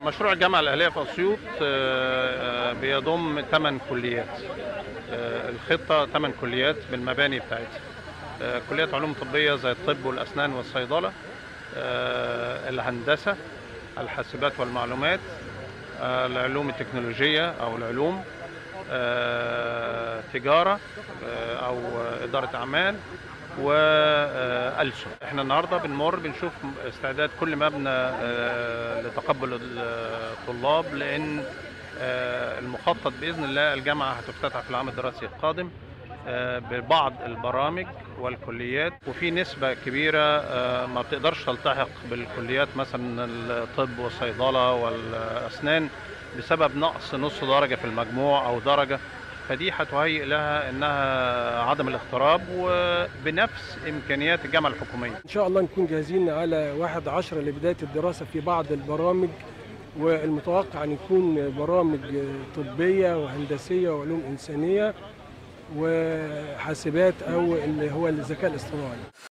مشروع الجامعة الأهلية في أسيوط آه، آه، بيضم 8 كليات آه، الخطة 8 كليات بالمباني بتاعتها آه، كليات علوم طبية زي الطب والأسنان والصيدلة آه، الهندسة الحاسبات والمعلومات آه، العلوم التكنولوجية أو العلوم آه، تجارة آه، أو إدارة أعمال وألسن احنا النهارده بنمر بنشوف استعداد كل مبنى آه، لتقبل الطلاب لان آه، المخطط باذن الله الجامعه هتفتتح في العام الدراسي القادم آه، ببعض البرامج والكليات وفي نسبه كبيره آه، ما بتقدرش تلتحق بالكليات مثلا الطب والصيدله والاسنان بسبب نقص نص درجه في المجموع او درجه فدي هتهيئ لها انها عدم الاغتراب وبنفس امكانيات الجامعه الحكوميه ان شاء الله نكون جاهزين على واحد عشرة لبدايه الدراسه في بعض البرامج والمتوقع ان يكون برامج طبيه وهندسيه وعلوم انسانيه وحاسبات او اللي هو الذكاء الاصطناعي